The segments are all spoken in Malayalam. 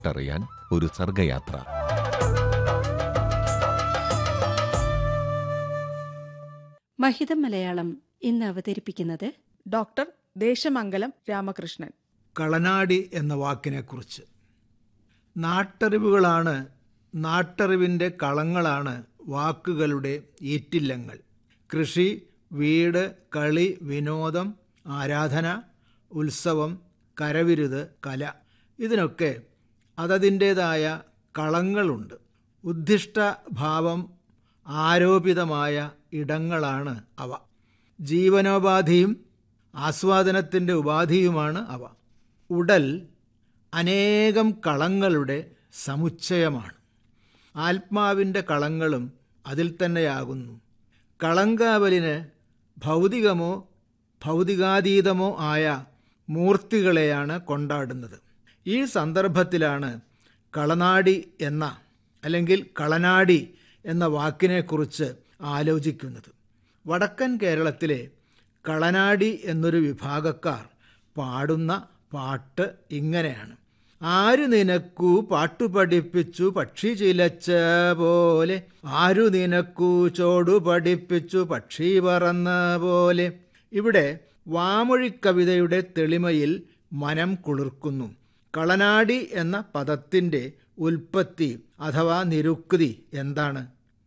അറിയാൻ ഒരു സർഗയാത്ര മഹിതം മലയാളം ഇന്ന് അവതരിപ്പിക്കുന്നത് ഡോക്ടർ ദേശമംഗലം രാമകൃഷ്ണൻ കളനാടി എന്ന വാക്കിനെക്കുറിച്ച് നാട്ടറിവുകളാണ് നാട്ടറിവിൻ്റെ കളങ്ങളാണ് വാക്കുകളുടെ ഈറ്റില്ലങ്ങൾ കൃഷി വീട് കളി വിനോദം ആരാധന ഉത്സവം കരവിരുത് കല ഇതിനൊക്കെ അതതിൻ്റേതായ കളങ്ങളുണ്ട് ഉദ്ദിഷ്ട ഭാവം ആരോപിതമായ ഇടങ്ങളാണ് അവ ജീവനോപാധിയും ആസ്വാദനത്തിൻ്റെ ഉപാധിയുമാണ് അവ ഉടൽ അനേകം കളങ്ങളുടെ സമുച്ചയമാണ് ആത്മാവിൻ്റെ കളങ്ങളും അതിൽ തന്നെയാകുന്നു കളങ്കാവലിന് ഭൗതികമോ ഭൗതികാതീതമോ ആയ മൂർത്തികളെയാണ് കൊണ്ടാടുന്നത് ഈ സന്ദർഭത്തിലാണ് കളനാടി എന്ന അല്ലെങ്കിൽ കളനാടി എന്ന വാക്കിനെക്കുറിച്ച് ആലോചിക്കുന്നത് വടക്കൻ കേരളത്തിലെ കളനാടി എന്നൊരു വിഭാഗക്കാർ പാടുന്ന പാട്ട് ഇങ്ങനെയാണ് ആരു നിനക്കു പാട്ടു പഠിപ്പിച്ചു പക്ഷി ചിലച്ച പോലെ ആരു നിനക്കു ചോടു പഠിപ്പിച്ചു പക്ഷി പറന്ന പോലെ ഇവിടെ വാമൊഴി കവിതയുടെ തെളിമയിൽ മനം കുളിർക്കുന്നു കളനാടി എന്ന പദത്തിൻ്റെ ഉൽപ്പത്തി അഥവാ നിരുക്തി എന്താണ്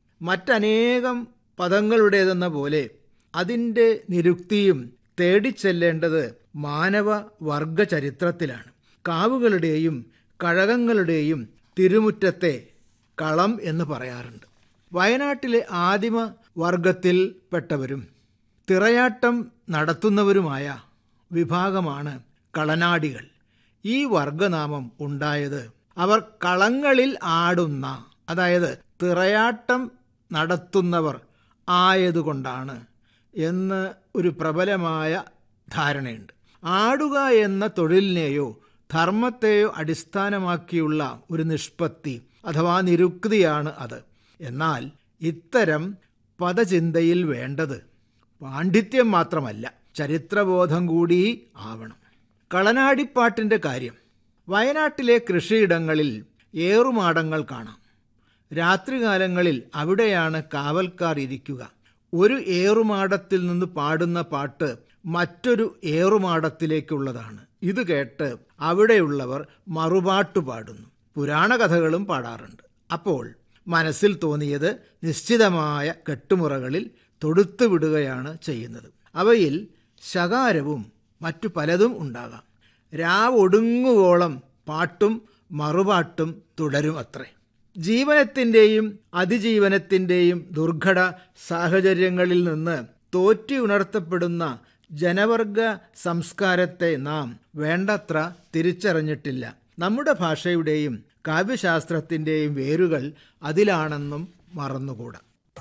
മറ്റനേകം പദങ്ങളുടേതെന്ന പോലെ അതിൻ്റെ നിരുക്തിയും തേടിച്ചെല്ലേണ്ടത് മാനവ വർഗ ചരിത്രത്തിലാണ് കാവുകളുടെയും കഴകങ്ങളുടെയും തിരുമുറ്റത്തെ കളം എന്ന് പറയാറുണ്ട് വയനാട്ടിലെ ആദിമ വർഗത്തിൽപ്പെട്ടവരും തിറയാട്ടം നടത്തുന്നവരുമായ വിഭാഗമാണ് കളനാടികൾ ഈ വർഗനാമം ഉണ്ടായത് അവർ കളങ്ങളിൽ ആടുന്ന അതായത് തിറയാട്ടം നടത്തുന്നവർ ആയതുകൊണ്ടാണ് എന്ന് ഒരു പ്രബലമായ ധാരണയുണ്ട് ആടുക എന്ന തൊഴിലിനെയോ ധർമ്മത്തെയോ അടിസ്ഥാനമാക്കിയുള്ള ഒരു നിഷ്പത്തി അഥവാ നിരുക്തിയാണ് അത് എന്നാൽ ഇത്തരം പദചിന്തയിൽ വേണ്ടത് പാണ്ഡിത്യം മാത്രമല്ല ചരിത്രബോധം കൂടി ആവണം കളനാടിപ്പാട്ടിൻ്റെ കാര്യം വയനാട്ടിലെ കൃഷിയിടങ്ങളിൽ ഏറുമാടങ്ങൾ കാണാം രാത്രികാലങ്ങളിൽ അവിടെയാണ് കാവൽക്കാർ ഇരിക്കുക ഒരു ഏറുമാടത്തിൽ നിന്ന് പാടുന്ന പാട്ട് മറ്റൊരു ഏറുമാടത്തിലേക്കുള്ളതാണ് ഇത് കേട്ട് അവിടെയുള്ളവർ മറുപാട്ട് പാടുന്നു പുരാണ കഥകളും പാടാറുണ്ട് അപ്പോൾ മനസ്സിൽ തോന്നിയത് നിശ്ചിതമായ കെട്ടുമുറകളിൽ തൊടുത്തു വിടുകയാണ് ചെയ്യുന്നത് അവയിൽ ശകാരവും മറ്റു പലതും ഉണ്ടാകാം രാവൊടുങ്ങുവോളം പാട്ടും മറുപാട്ടും തുടരും അത്രേ ജീവനത്തിൻ്റെയും അതിജീവനത്തിൻ്റെയും ദുർഘട സാഹചര്യങ്ങളിൽ നിന്ന് തോറ്റി ഉണർത്തപ്പെടുന്ന ജനവർഗ സംസ്കാരത്തെ നാം വേണ്ടത്ര തിരിച്ചറിഞ്ഞിട്ടില്ല നമ്മുടെ ഭാഷയുടെയും കാവ്യശാസ്ത്രത്തിൻ്റെയും വേരുകൾ അതിലാണെന്നും മറന്നുകൂടാ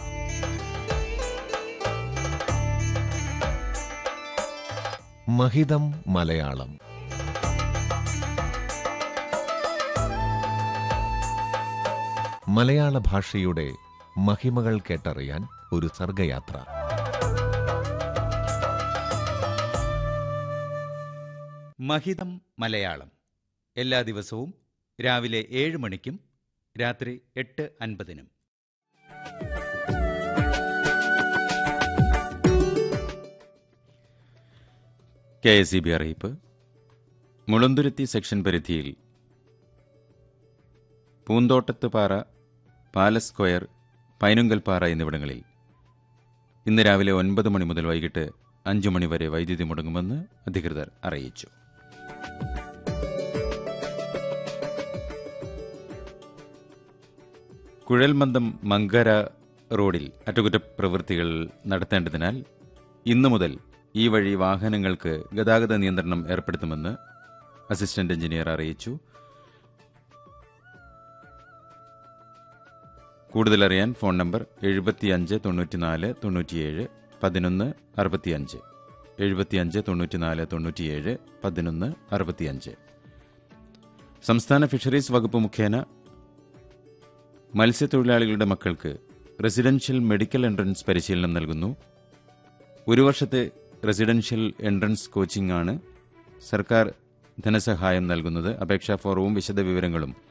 മഹിതം മലയാളം മലയാള ഭാഷയുടെ മഹിമകൾ കേട്ടറിയാൻ ഒരു സർഗയാത്ര മഹിതം മലയാളം എല്ലാ ദിവസവും രാവിലെ ഏഴ് മണിക്കും രാത്രി എട്ട് അൻപതിനും കെ എസ് ഇ ബി അറിയിപ്പ് മുളന്തുരുത്തി സെക്ഷൻ പരിധിയിൽ പൂന്തോട്ടത്തുപാറ പാലസ് സ്ക്വയർ പൈനുങ്കൽപ്പാറ എന്നിവിടങ്ങളിൽ ഇന്ന് രാവിലെ ഒൻപത് മണി മുതൽ വൈകിട്ട് അഞ്ചു മണി വരെ വൈദ്യുതി മുടങ്ങുമെന്ന് അധികൃതർ അറിയിച്ചു കുഴൽമന്ദം മങ്കര റോഡിൽ അറ്റകുറ്റപ്രവൃത്തികൾ നടത്തേണ്ടതിനാൽ ഇന്നു മുതൽ ഈ വഴി വാഹനങ്ങൾക്ക് ഗതാഗത നിയന്ത്രണം ഏർപ്പെടുത്തുമെന്ന് അസിസ്റ്റന്റ് എഞ്ചിനീയർ അറിയിച്ചു കൂടുതലറിയാൻ ഫോൺ നമ്പർ എഴുപത്തിയഞ്ച് തൊണ്ണൂറ്റിനാല് തൊണ്ണൂറ്റിയേഴ് പതിനൊന്ന് അറുപത്തിയഞ്ച് എഴുപത്തിയഞ്ച് തൊണ്ണൂറ്റിനാല് തൊണ്ണൂറ്റിയേഴ് പതിനൊന്ന് അറുപത്തിയഞ്ച് സംസ്ഥാന ഫിഷറീസ് വകുപ്പ് മുഖേന മത്സ്യത്തൊഴിലാളികളുടെ മക്കൾക്ക് റെസിഡൻഷ്യൽ മെഡിക്കൽ എൻട്രൻസ് പരിശീലനം നൽകുന്നു ഒരു വർഷത്തെ റെസിഡൻഷ്യൽ എൻട്രൻസ് കോച്ചിംഗ് ആണ് സർക്കാർ ധനസഹായം നൽകുന്നത് അപേക്ഷാ ഫോറവും വിശദവിവരങ്ങളും